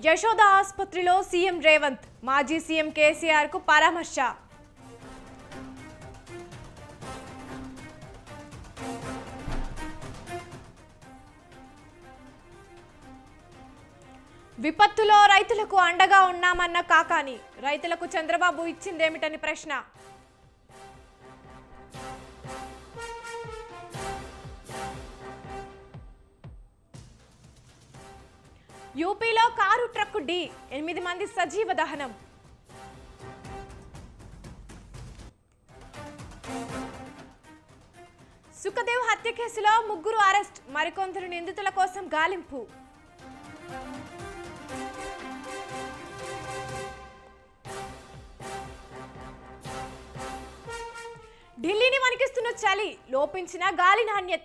యశోద ఆసుపత్రిలో సీఎం రేవంత్ మాజీ సీఎం కేసీఆర్ కు పరామర్శ విపత్తులో రైతులకు అండగా ఉన్నామన్న కాకాని రైతులకు చంద్రబాబు ఇచ్చిందేమిటని ప్రశ్న యూపీలో కారు ట్రక్కు ఢీ ఎనిమిది మంది సజీవ దహనం సుఖదేవ్ హత్య కేసులో ముగ్గురు అరెస్ట్ మరికొందరు నిందితుల కోసం గాలింపు ఢిల్లీని వణికిస్తున్న చలి లోపించిన గాలి నాణ్యత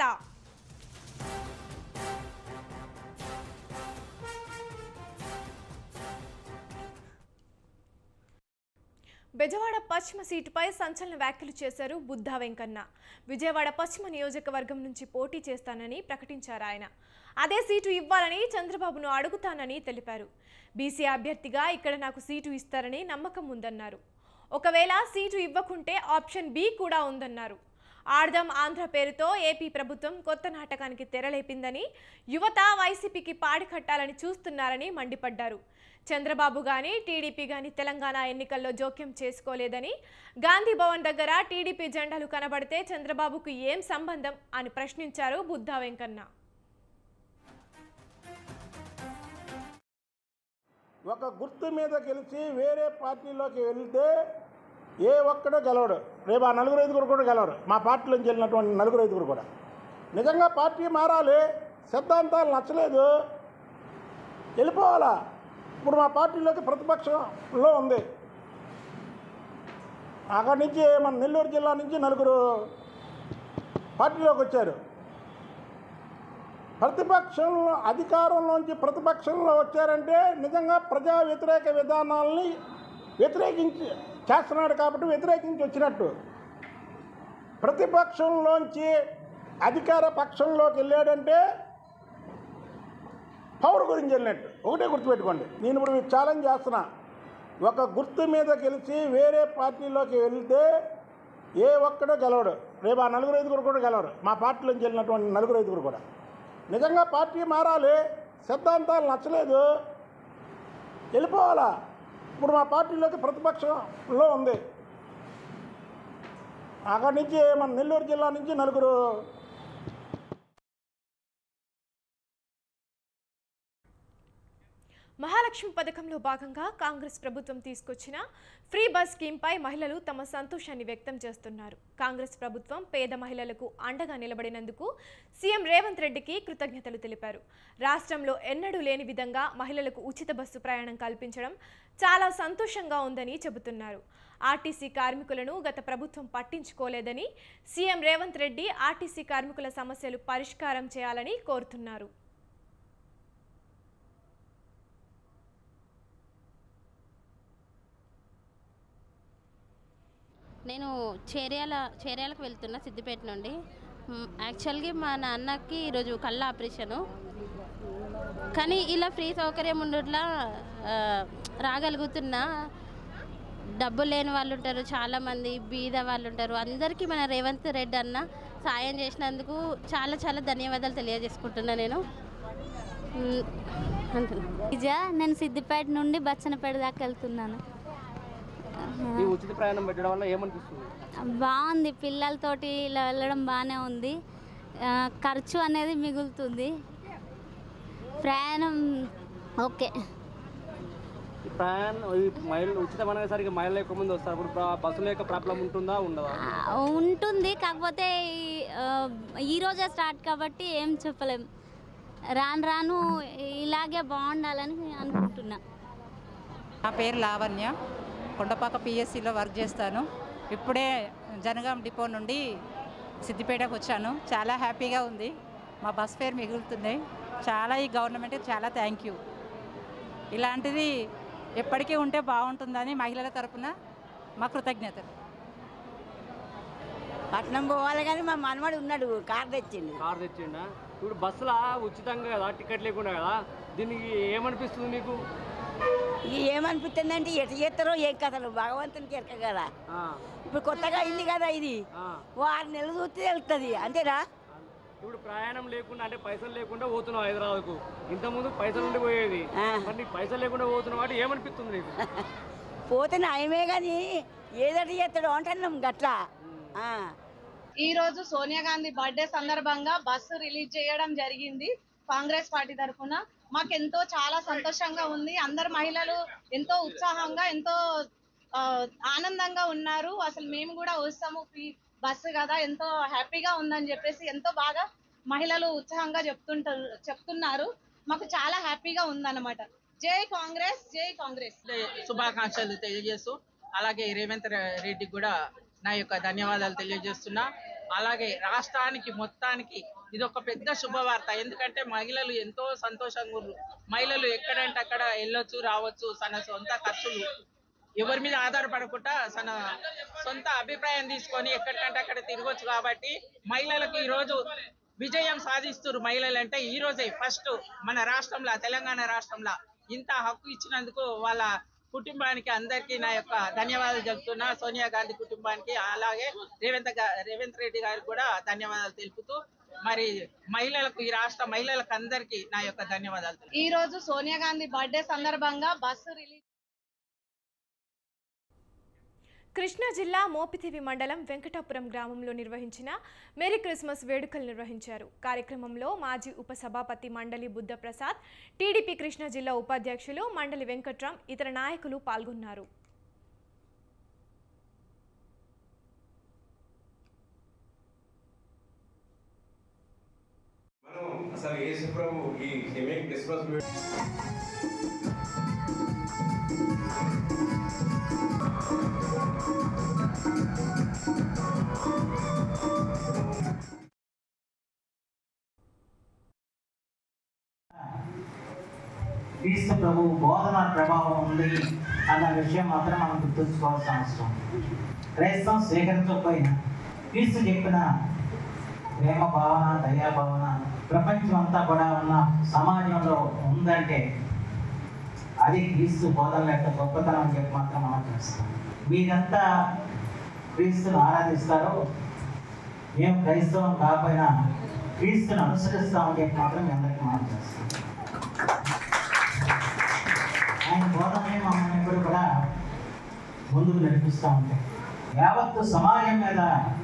బెజవాడ పశ్చిమ సీటుపై సంచలన వ్యాఖ్యలు చేశారు బుద్ధా వెంకన్న విజయవాడ పశ్చిమ నియోజకవర్గం నుంచి పోటీ చేస్తానని ప్రకటించారు ఆయన అదే సీటు ఇవ్వాలని చంద్రబాబును అడుగుతానని తెలిపారు బీసీ అభ్యర్థిగా ఇక్కడ నాకు సీటు ఇస్తారని నమ్మకం ఉందన్నారు ఒకవేళ సీటు ఇవ్వకుంటే ఆప్షన్ బి కూడా ఉందన్నారు ఆడదాం ఆంధ్ర పేరుతో ఏపీ ప్రభుత్వం కొత్త నాటకానికి తెరలేపిందని యువత వైసీపీకి పాడి కట్టాలని చూస్తున్నారని మండిపడ్డారు చంద్రబాబు గాని టీడీపీ గాని తెలంగాణ ఎన్నికల్లో జోక్యం చేసుకోలేదని గాంధీ భవన్ దగ్గర టీడీపీ జెండాలు కనబడితే చంద్రబాబుకు ఏం సంబంధం అని ప్రశ్నించారు బుద్ధా వెంకన్న ఒక గుర్తు మీద గెలిచి వేరే పార్టీలోకి వెళ్తే ఏ ఒక్కడో గెలవడు రేపు ఆ నలుగురు ఐదుగురు కూడా గెలవరు మా పార్టీలోంచి వెళ్ళినటువంటి నలుగురు ఐదుగురు కూడా నిజంగా పార్టీ మారాలి సిద్ధాంతాలు నచ్చలేదు వెళ్ళిపోవాలా ఇప్పుడు మా పార్టీలోకి ప్రతిపక్షంలో ఉంది అక్కడి నుంచి మన నెల్లూరు జిల్లా నుంచి నలుగురు పార్టీలోకి వచ్చారు ప్రతిపక్షంలో అధికారంలోంచి ప్రతిపక్షంలో వచ్చారంటే నిజంగా ప్రజా వ్యతిరేక విధానాలని వ్యతిరేకించి చేస్తున్నాడు కాబట్టి వ్యతిరేకించి వచ్చినట్టు ప్రతిపక్షంలోంచి అధికార పక్షంలోకి వెళ్ళాడంటే పవర్ గురించి వెళ్ళినట్టు ఒకటే గుర్తుపెట్టుకోండి నేను ఇప్పుడు మీకు ఛాలెంజ్ చేస్తున్నా ఒక గుర్తు మీద గెలిచి వేరే పార్టీలోకి వెళ్తే ఏ ఒక్కడో గెలవడు రేపు ఆ నలుగురు ఐదుగురు కూడా గెలవరు మా పార్టీలోంచి వెళ్ళినటువంటి నలుగురు ఐదుగురు కూడా నిజంగా పార్టీ మారాలి సిద్ధాంతాలు నచ్చలేదు వెళ్ళిపోవాలా ఇప్పుడు మా పార్టీలోకి ప్రతిపక్షంలో ఉంది అక్కడి నుంచి మన నెల్లూరు జిల్లా నుంచి నలుగురు మహాలక్ష్మి పథకంలో భాగంగా కాంగ్రెస్ ప్రభుత్వం తీసుకొచ్చిన ఫ్రీ బస్ స్కీమ్పై మహిళలు తమ సంతోషాన్ని వ్యక్తం చేస్తున్నారు కాంగ్రెస్ ప్రభుత్వం పేద మహిళలకు అండగా నిలబడినందుకు సీఎం రేవంత్ రెడ్డికి కృతజ్ఞతలు తెలిపారు రాష్ట్రంలో ఎన్నడూ లేని విధంగా మహిళలకు ఉచిత బస్సు ప్రయాణం కల్పించడం చాలా సంతోషంగా ఉందని చెబుతున్నారు ఆర్టీసీ కార్మికులను గత ప్రభుత్వం పట్టించుకోలేదని సీఎం రేవంత్ రెడ్డి ఆర్టీసీ కార్మికుల సమస్యలు పరిష్కారం చేయాలని కోరుతున్నారు నేను చేర్యాల చేర్యాలకు వెళ్తున్నా సిద్దిపేట నుండి మ్, యాక్చువల్గా మా నాన్నకి ఈరోజు కళ్ళ ఆపరేషను కానీ ఇలా ఫ్రీ సౌకర్యం ఉండట్లా ఆ, రాగలుగుతున్నా డబ్బులు లేని వాళ్ళు ఉంటారు చాలామంది బీద వాళ్ళు ఉంటారు అందరికీ మన రేవంత్ రెడ్డి అన్న సాయం చేసినందుకు చాలా చాలా ధన్యవాదాలు తెలియజేసుకుంటున్నా నేను మ్, అంతే నిజా నేను సిద్దిపేట నుండి బచ్చనపేట దాకా వెళ్తున్నాను ఈ ఉచిత ప్రయాణం పెట్టడం వల్ల ఏమనిపిస్తుంది బాగుంది పిల్లలతోటి ఇలా వెళ్ళడం బాగానే ఉంది ఆ, ఖర్చు అనేది మిగులుతుంది ప్రయాణం ఓకే ఈ ప్రయాణం ఈ మహిళలు ఉచితం అనేసరికి మహిళలు ఎక్కువ మంది వస్తారు అప్పుడు ప్ర- బస్సుల యొక్క ప్రాబ్లం ఉంటుందా ఉండదా ఆ, ఉంటుంది కాకపోతే ఈ- ఆ, ఈ రోజే స్టార్ట్ కాబట్టి ఏం చెప్పలేం రాను రాను ఇలాగే బాగుండాలని అనుకుంటున్నా నా పేరు లావణ్య కొండపాక పిఎస్సిలో వర్క్ చేస్తాను ఇప్పుడే జనగాం డిపో నుండి సిద్దిపేటకు వచ్చాను చాలా హ్యాపీగా ఉంది మా బస్ ఫేర్ మిగులుతున్నాయి చాలా ఈ గవర్నమెంట్కి చాలా థ్యాంక్ యూ ఇలాంటిది ఎప్పటికీ ఉంటే బాగుంటుందని మహిళల తరపున మా కృతజ్ఞతలు పట్నం పోవాలి కానీ మా మనవడు ఉన్నాడు కార్ తెచ్చిండు కార్ తెచ్చిండా ఇప్పుడు బస్సులో ఉచితంగా కదా టికెట్ లేకుండా కదా దీనికి ఏమనిపిస్తుంది మీకు ఇది ఏమనిపిస్తుందంటే ఎట చేస్తారో ఏం కథలు భగవంతునికి ఎరక కదా ఆ, ఇప్పుడు కొత్తగా అయింది కదా ఇది ఆ. ఓ ఆరు నెలలు చూస్తే వెళ్తుంది అంతేనా ఇప్పుడు ప్రయాణం లేకుండా అంటే పైసలు లేకుండా పోతున్నావు హైదరాబాద్కు ఇంతకుముందు పైసలు ఉండి పోయేది ఆ. మరి నీకు పైసలు లేకుండా పోతున్నావు అంటే ఏమనిపిస్తుంది నీకు పోతే నయమే కానీ ఏదటి చేస్తాడో అంటున్నాం గట్లా ఆ. ఈ రోజు సోనియా గాంధీ బర్త్డే సందర్భంగా బస్సు రిలీజ్ చేయడం జరిగింది కాంగ్రెస్ పార్టీ తరఫున మాకు ఎంతో చాలా సంతోషంగా ఉంది అందరు మహిళలు ఎంతో ఉత్సాహంగా ఎంతో ఆ, ఆనందంగా ఉన్నారు అసలు మేము కూడా వస్తాము ఫ్రీ బస్సు కదా ఎంతో హ్యాపీగా ఉందని చెప్పేసి ఎంతో బాగా మహిళలు ఉత్సాహంగా చెప్తుంటారు చెప్తున్నారు మాకు చాలా హ్యాపీగా ఉందన్నమాట జై కాంగ్రెస్ జై కాంగ్రెస్ శుభాకాంక్షలు తెలియజేస్తూ అలాగే రేవంత్ రె- రెడ్డికి కూడా నా యొక్క ధన్యవాదాలు తెలియజేస్తున్నా అలాగే రాష్ట్రానికి మొత్తానికి ఇది ఒక పెద్ద శుభవార్త ఎందుకంటే మహిళలు ఎంతో సంతోషంగా ఉన్నారు మహిళలు ఎక్కడంటే అక్కడ వెళ్ళొచ్చు రావచ్చు తన సొంత ఖర్చులు ఎవరి మీద ఆధారపడకుండా తన సొంత అభిప్రాయం తీసుకొని ఎక్కడికంటే అక్కడ తిరగొచ్చు కాబట్టి మహిళలకు ఈ రోజు విజయం సాధిస్తున్నారు మహిళలు అంటే ఈ రోజే ఫస్ట్ మన రాష్ట్రంలో తెలంగాణ రాష్ట్రంలో ఇంత హక్కు ఇచ్చినందుకు వాళ్ళ కుటుంబానికి అందరికీ నా యొక్క ధన్యవాదాలు చెప్తున్నా సోనియా గాంధీ కుటుంబానికి అలాగే రేవంత్ గా- రేవంత్ రెడ్డి గారికి కూడా ధన్యవాదాలు తెలుపుతూ మరి మహిళలకు ఈ రాష్ట్ర మహిళలకు అందరికీ నా యొక్క ధన్యవాదాలు తెలుపుతున్నాను. ఈ రోజు సోనియా గాంధీ బర్త్డే సందర్భంగా బస్సు రిలీజ్ కృష్ణా జిల్లా మోపితివి మండలం వెంకటాపురం గ్రామంలో నిర్వహించిన మేరీ క్రిస్మస్ వేడుకలు నిర్వహించారు కార్యక్రమంలో మాజీ ఉపసభాపతి మండలి బుద్ధప్రసాద్ టీడీపీ కృష్ణా జిల్లా ఉపాధ్యక్షులు మండలి వెంకట్రామ్ ఇతర నాయకులు పాల్గొన్నారు మనం అసలు యేసు ప్రభు ఈ సెమీ క్రిస్మస్ వే- క్రీస్తు ప్రభు బోధన ప్రభావం ఉంది అన్న విషయం మాత్రం మనం గుర్తుంచుకోవాల్సిన అవసరం క్రైస్తవం స్వీకరించకపోయినా క్రీస్తు చెప్పిన ప్రేమ భావన దయా భావన ప్రపంచం అంతా కూడా ఉన్న సమాజంలో ఉందంటే అది క్రీస్తు బోధన యొక్క గొప్పతనం అని చెప్పి మాత్రం మనం చేస్తాం మీరంతా క్రీస్తును ఆరాధిస్తారో మేము క్రైస్తవం కాకపోయినా క్రీస్తును అనుసరిస్తామని చెప్పి మాత్రం మీ అందరికీ మనం చేస్తాం ఆయన బోధనే మమ్మల్ని ఎప్పుడు కూడా ముందుకు నడిపిస్తూ ఉంటాయి యావత్తు సమాజం మీద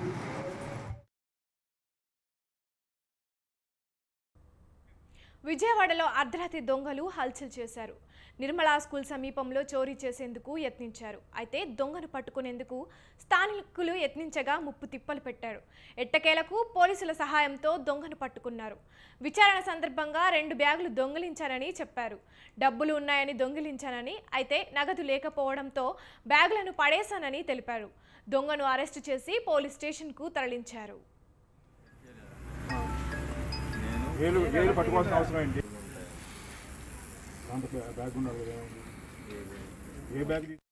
విజయవాడలో అర్ధరాత్రి దొంగలు హల్చల్ చేశారు నిర్మలా స్కూల్ సమీపంలో చోరీ చేసేందుకు యత్నించారు అయితే దొంగను పట్టుకునేందుకు స్థానికులు యత్నించగా ముప్పు తిప్పలు పెట్టారు ఎట్టకేలకు పోలీసుల సహాయంతో దొంగను పట్టుకున్నారు విచారణ సందర్భంగా రెండు బ్యాగులు దొంగిలించారని చెప్పారు డబ్బులు ఉన్నాయని దొంగిలించానని అయితే నగదు లేకపోవడంతో బ్యాగులను పడేశానని తెలిపారు దొంగను అరెస్టు చేసి పోలీస్ స్టేషన్కు తరలించారు వేలు వేలు పట్టుకోవాల్సిన అవసరం ఏంటి దాంట్లో బ్యా- బ్యాగ్ ఉండాలి కదా ఏమైంది? ఏ బ్యాగ్ తీ-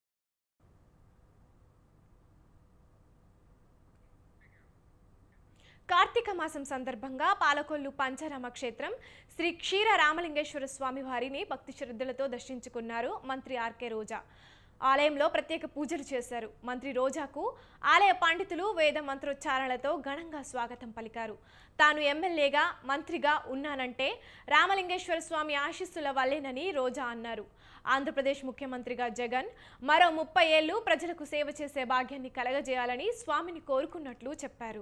కార్తీక మాసం సందర్భంగా పాలకొల్లు పంచరామ క్షేత్రం శ్రీ క్షీర రామలింగేశ్వర స్వామి వారిని భక్తి శ్రద్ధలతో దర్శించుకున్నారు మంత్రి ఆర్కే రోజా ఆలయంలో ప్రత్యేక పూజలు చేశారు మంత్రి రోజాకు ఆలయ పండితులు వేద మంత్రోచ్చారణలతో ఘనంగా స్వాగతం పలికారు తాను ఎమ్మెల్యేగా మంత్రిగా ఉన్నానంటే రామలింగేశ్వర స్వామి ఆశీస్సుల వల్లేనని రోజా అన్నారు ఆంధ్రప్రదేశ్ ముఖ్యమంత్రిగా జగన్ మరో ముప్పై ఏళ్లు ప్రజలకు సేవ చేసే భాగ్యాన్ని కలగజేయాలని స్వామిని కోరుకున్నట్లు చెప్పారు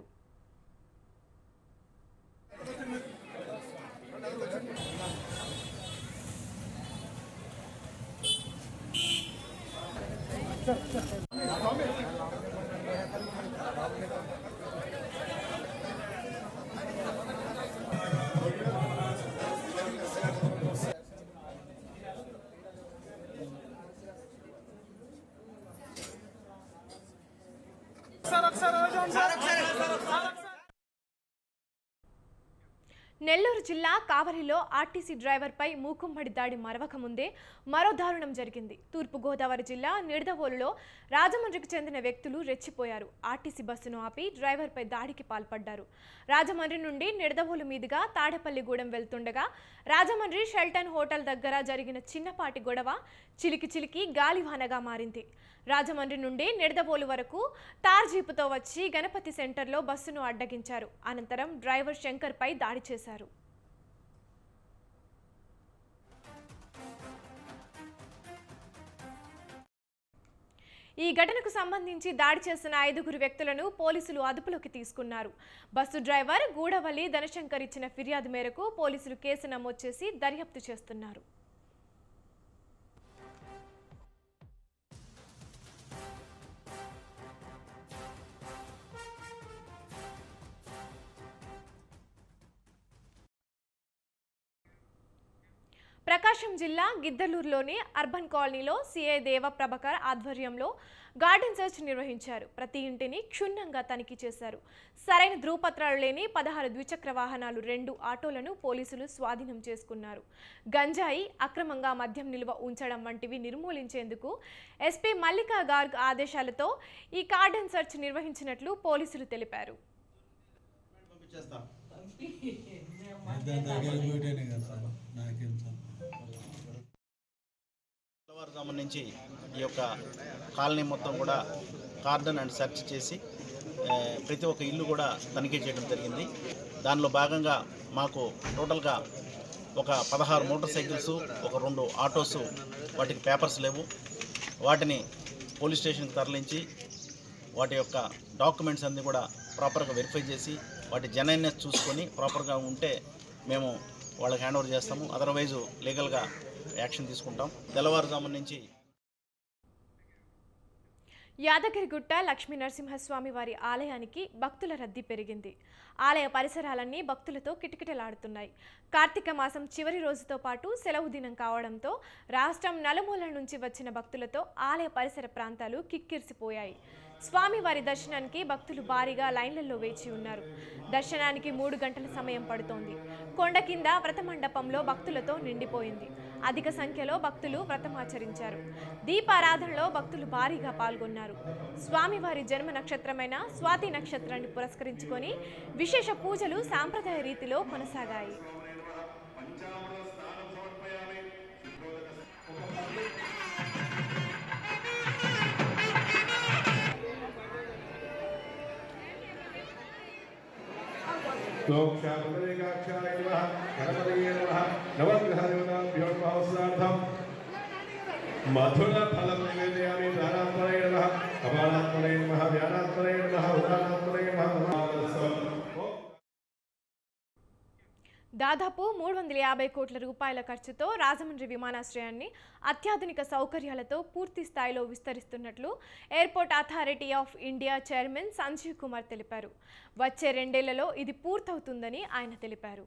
నెల్లూరు జిల్లా కావలిలో ఆర్టీసీ డ్రైవర్పై మూకుమ్మడి దాడి మరవక ముందే మరో దారుణం జరిగింది తూర్పు గోదావరి జిల్లా నిడదవోలులో రాజమండ్రికి చెందిన వ్యక్తులు రెచ్చిపోయారు ఆర్టీసీ బస్సును ఆపి డ్రైవర్పై దాడికి పాల్పడ్డారు రాజమండ్రి నుండి నిడదవోలు మీదుగా తాడేపల్లిగూడెం వెళ్తుండగా రాజమండ్రి షెల్టన్ హోటల్ దగ్గర జరిగిన చిన్నపాటి గొడవ చిలికి చిలికి గాలివానగా మారింది రాజమండ్రి నుండి నిడదవోలు వరకు తార్ జీపుతో వచ్చి గణపతి సెంటర్లో బస్సును అడ్డగించారు అనంతరం డ్రైవర్ శంకర్పై దాడి చేశారు ఈ ఘటనకు సంబంధించి దాడి చేసిన ఐదుగురు వ్యక్తులను పోలీసులు అదుపులోకి తీసుకున్నారు బస్సు డ్రైవర్ గూడవల్లి ధనశంకర్ ఇచ్చిన ఫిర్యాదు మేరకు పోలీసులు కేసు నమోదు చేసి దర్యాప్తు చేస్తున్నారు ప్రకాశం జిల్లా గిద్దలూరులోని అర్బన్ కాలనీలో సీఐ దేవ ప్రభాకర్ ఆధ్వర్యంలో గార్డెన్ సెర్చ్ నిర్వహించారు ప్రతి ఇంటిని క్షుణ్ణంగా తనిఖీ చేశారు సరైన ధృవపత్రాలు లేని పదహారు ద్విచక్ర వాహనాలు రెండు ఆటోలను పోలీసులు స్వాధీనం చేసుకున్నారు గంజాయి అక్రమంగా మద్యం నిల్వ ఉంచడం వంటివి నిర్మూలించేందుకు ఎస్పీ మల్లికా గార్గ్ ఆదేశాలతో ఈ గార్డెన్ సెర్చ్ నిర్వహించినట్లు పోలీసులు తెలిపారు తెల్లవారుజాము నుంచి ఈ యొక్క కాలనీ మొత్తం కూడా కార్డన్ అండ్ సెర్చ్ చేసి ఆ, ప్రతి ఒక్క ఇల్లు కూడా తనిఖీ చేయడం జరిగింది దానిలో భాగంగా మాకు టోటల్గా ఒక పదహారు మోటార్ సైకిల్స్ ఒక రెండు ఆటోస్ వాటికి పేపర్స్ లేవు వాటిని పోలీస్ స్టేషన్కి తరలించి వాటి యొక్క డాక్యుమెంట్స్ అన్నీ కూడా ప్రాపర్గా వెరిఫై చేసి వాటి జెన్యున్నెస్ చూసుకొని ప్రాపర్గా ఉంటే మేము వాళ్ళకి హ్యాండ్ ఓవర్ చేస్తాము అదర్వైజు లీగల్గా యాక్షన్ తీసుకుంటాం తెల్లవారుజాము నుంచి యాదగిరిగుట్ట లక్ష్మీ నరసింహస్వామి వారి ఆలయానికి భక్తుల రద్దీ పెరిగింది ఆలయ పరిసరాలన్నీ భక్తులతో కిటకిటలాడుతున్నాయి కార్తీక మాసం చివరి రోజుతో పాటు సెలవు దినం కావడంతో రాష్ట్రం నలుమూలల నుంచి వచ్చిన భక్తులతో ఆలయ పరిసర ప్రాంతాలు కిక్కిరిసిపోయాయి స్వామివారి దర్శనానికి భక్తులు భారీగా లైన్లలో వేచి ఉన్నారు దర్శనానికి మూడు గంటల సమయం పడుతోంది కొండ కింద వ్రతమండపంలో భక్తులతో నిండిపోయింది అధిక సంఖ్యలో భక్తులు వ్రతమాచరించారు దీపారాధనలో భక్తులు భారీగా పాల్గొన్నారు స్వామివారి జన్మ నక్షత్రమైన స్వాతి నక్షత్రాన్ని పురస్కరించుకొని విశేష పూజలు సాంప్రదాయ రీతిలో కొనసాగాయి लोक्षापतिरेकाक्षाय नमः गणपतये नमः नवग्रहदेवताभ्यो नमः वस्त्रार्थम् मधुरफलं निवेदयामि दानात्मने नमः कपालात्मने नमः व्यानात्मने नमः उदानात्मने नमः नमः దాదాపు మూడు వందల యాభై కోట్ల రూపాయల ఖర్చుతో రాజమండ్రి విమానాశ్రయాన్ని అత్యాధునిక సౌకర్యాలతో పూర్తి స్థాయిలో విస్తరిస్తున్నట్లు airport authority of India chairman Sanjeev Kumar తెలిపారు వచ్చే రెండేళ్లలో ఇది పూర్తవుతుందని ఆయన తెలిపారు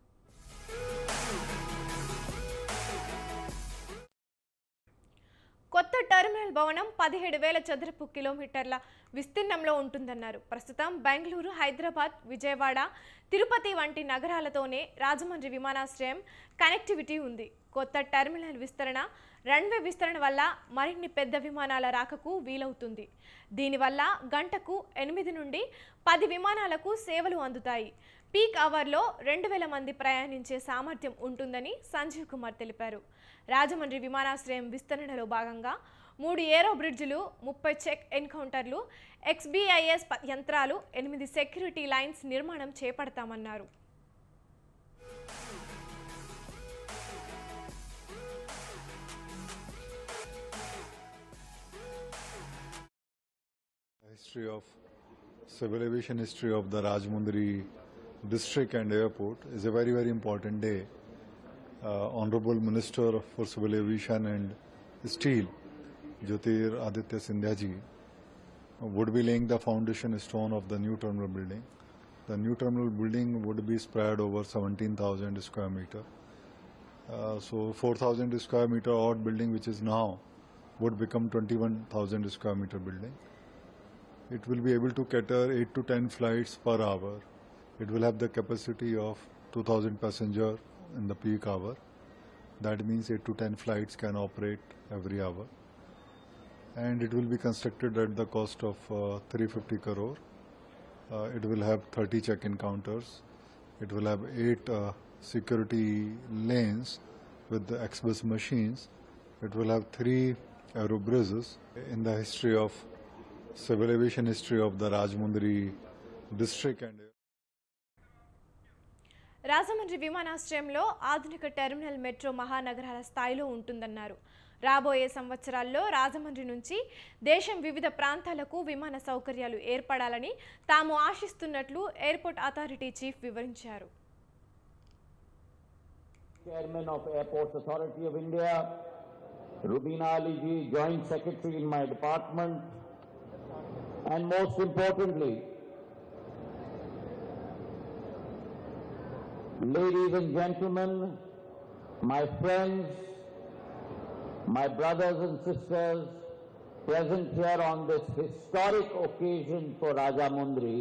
కొత్త టెర్మినల్ భవనం పదిహేడు వేల చదరపు కిలోమీటర్ల విస్తీర్ణంలో ఉంటుందన్నారు ప్రస్తుతం బెంగళూరు హైదరాబాద్ విజయవాడ తిరుపతి వంటి నగరాలతోనే రాజమండ్రి విమానాశ్రయం కనెక్టివిటీ ఉంది కొత్త టెర్మినల్ విస్తరణ రన్వే విస్తరణ వల్ల మరిన్ని పెద్ద విమానాల రాకకు వీలవుతుంది దీనివల్ల గంటకు ఎనిమిది నుండి పది విమానాలకు సేవలు అందుతాయి పీక్ అవర్లో రెండు వేల మంది ప్రయాణించే సామర్థ్యం ఉంటుందని సంజీవ్ కుమార్ తెలిపారు రాజమండ్రి విమానాశ్రయం విస్తరణలో భాగంగా మూడు ఏరో బ్రిడ్జిలు ముప్పై చెక్ ఎన్కౌంటర్లు ఎక్స్బిఐఎస్ ప- యంత్రాలు ఎనిమిది సెక్యూరిటీ లైన్స్ నిర్మాణం చేపడతామన్నారు history of civil aviation history of the Rajmundri district and airport is a very very important day. Uh, Honorable Minister for Civil Aviation and Steel, Jyotir Aditya Sindhya ji, would be laying the foundation stone of the new terminal building. The new terminal building would be spread over 17,000 square meter. Uh, so 4,000 square meter odd building which is now would become 21,000 square meter building. It will be able to cater 8 to 10 flights per hour. It will have the capacity of 2,000 passenger in the peak hour. That means 8 to 10 flights can operate every hour. And it will be constructed at the cost of uh, 350 crore. Uh, it will have 30 check-in counters. It will have eight uh, security lanes with the Xbus machines. It will have three aero bridges. In the history of civil aviation history of the Rajmundri district and Rajahmundry విమానాశ్రయంలో ఆధునిక terminal metro మహానగరాల స్థాయిలో ఉంటుందన్నారు రాబోయే సంవత్సరాల్లో రాజమండ్రి నుంచి దేశం వివిధ ప్రాంతాలకు విమాన సౌకర్యాలు ఏర్పడాలని తాము ఆశిస్తున్నట్లు ఎయిర్పోర్ట్ అథారిటీ చీఫ్ వివరించారు Chairman of Airports Authority of India, Rubina Ali ji, Joint Secretary in my department, and most importantly, ladies and gentlemen, my friends, my brothers and sisters present here on this historic occasion for Rajamundri,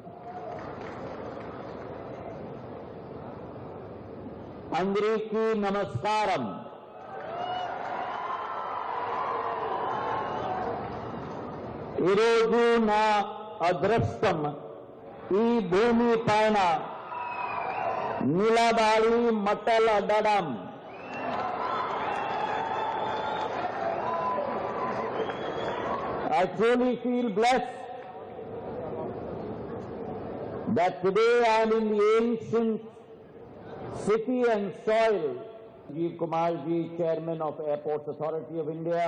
అందరికీ నమస్కారం ఈరోజు నా అదృష్టం ఈ భూమి పైన నిలబడి మట్టలడ్డడం I truly feel blessed that today I am in the ancient city and soil. Jeev Kumar ji, Chairman of Airports Authority of India.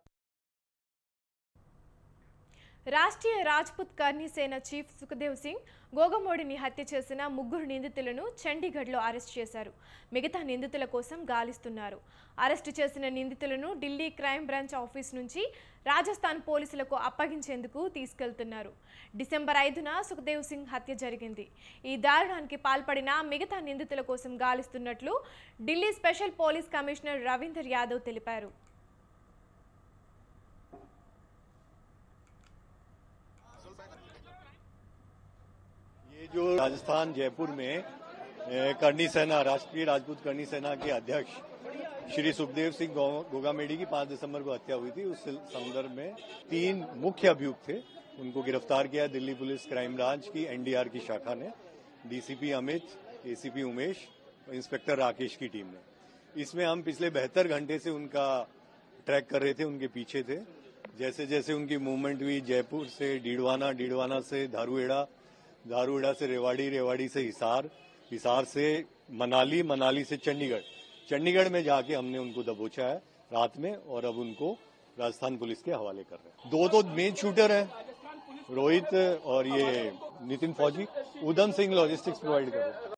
Rashtriya Rajput కర్నీ సేన చీఫ్ సుఖదేవ్ సింగ్ గోగమోడిని హత్య చేసిన ముగ్గురు నిందితులను చండీగఢ్లో అరెస్ట్ చేశారు మిగతా నిందితుల కోసం గాలిస్తున్నారు అరెస్టు చేసిన నిందితులను ఢిల్లీ క్రైమ్ బ్రాంచ్ ఆఫీస్ నుంచి రాజస్థాన్ పోలీసులకు అప్పగించేందుకు తీసుకెళ్తున్నారు డిసెంబర్ ఐదున సుఖదేవ్ సింగ్ హత్య జరిగింది ఈ దారుణానికి పాల్పడిన మిగతా నిందితుల కోసం గాలిస్తున్నట్లు Delhi special police commissioner Ravinder Yadav తెలిపారు ये जो राजस्थान जयपुर में ए, करनी सेना राष्ट्रीय राजपूत करनी सेना के अध्यक्ष श्री सुखदेव सिंह गो- गोगामेडी की 5 दिसंबर को हत्या हुई थी उस संदर्भ में तीन मुख्य अभियुक्त थे उनको गिरफ्तार किया दिल्ली पुलिस क्राइम ब्रांच की एनडीआर की शाखा ने डीसीपी अमित एसीपी उमेश और इंस्पेक्टर राकेश की टीम ने इसमें हम पिछले बहत्तर घंटे से उनका ट्रैक कर रहे थे उनके पीछे थे जैसे जैसे उनकी मूवमेंट हुई जयपुर से डीडवाना डीडवाना से धारूहेड़ा धारूहेड़ा से रेवाड़ी रेवाड़ी से हिसार हिसार से मनाली मनाली से चंडीगढ़ चंडीगढ़ में जाके हमने उनको दबोचा है रात में और अब उनको राजस्थान पुलिस के हवाले कर रहे हैं दो तो मेन शूटर हैं रोहित और ये नितिन फौजी उधम सिंह लॉजिस्टिक्स प्रोवाइड कर रहे हैं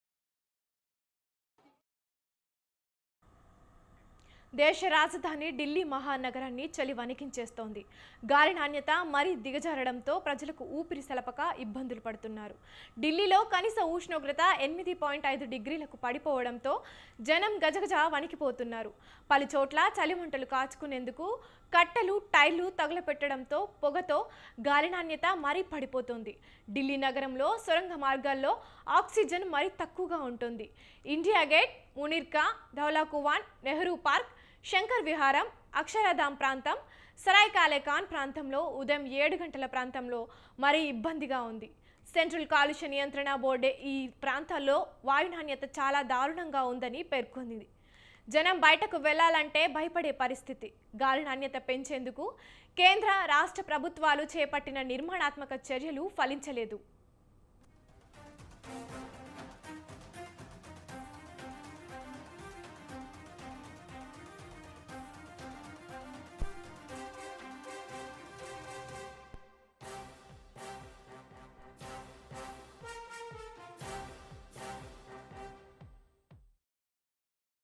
దేశ రాజధాని ఢిల్లీ మహానగరాన్ని చలి వణికించేస్తోంది గాలి నాణ్యత మరీ దిగజారడంతో ప్రజలకు ఊపిరి సలపక ఇబ్బందులు పడుతున్నారు ఢిల్లీలో కనీస ఉష్ణోగ్రత ఎనిమిది పాయింట్ ఐదు డిగ్రీలకు పడిపోవడంతో జనం గజగజ వణికిపోతున్నారు పలు చోట్ల చలిమంటలు కాచుకునేందుకు కట్టెలు టైర్లు తగులపెట్టడంతో పొగతో గాలి నాణ్యత మరీ పడిపోతుంది ఢిల్లీ నగరంలో సొరంగ మార్గాల్లో ఆక్సిజన్ మరీ తక్కువగా ఉంటుంది India gate Munirka Dhaula Kuan Nehru park Shankar విహారం అక్షరధామ్ ప్రాంతం సరాయ్ కాలేఖాన్ ప్రాంతంలో ఉదయం ఏడు గంటల ప్రాంతంలో మరీ ఇబ్బందిగా ఉంది సెంట్రల్ కాలుష్య నియంత్రణ బోర్డే ఈ ప్రాంతాల్లో వాయు నాణ్యత చాలా దారుణంగా ఉందని పేర్కొంది జనం బయటకు వెళ్లాలంటే భయపడే పరిస్థితి గాలి నాణ్యత పెంచేందుకు కేంద్ర రాష్ట్ర ప్రభుత్వాలు చేపట్టిన నిర్మాణాత్మక చర్యలు ఫలించలేదు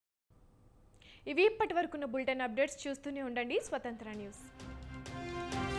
ఇవి ఇప్పటి వరకున్న బులెటిన్ అప్డేట్స్ చూస్తూనే ఉండండి స్వతంత్ర న్యూస్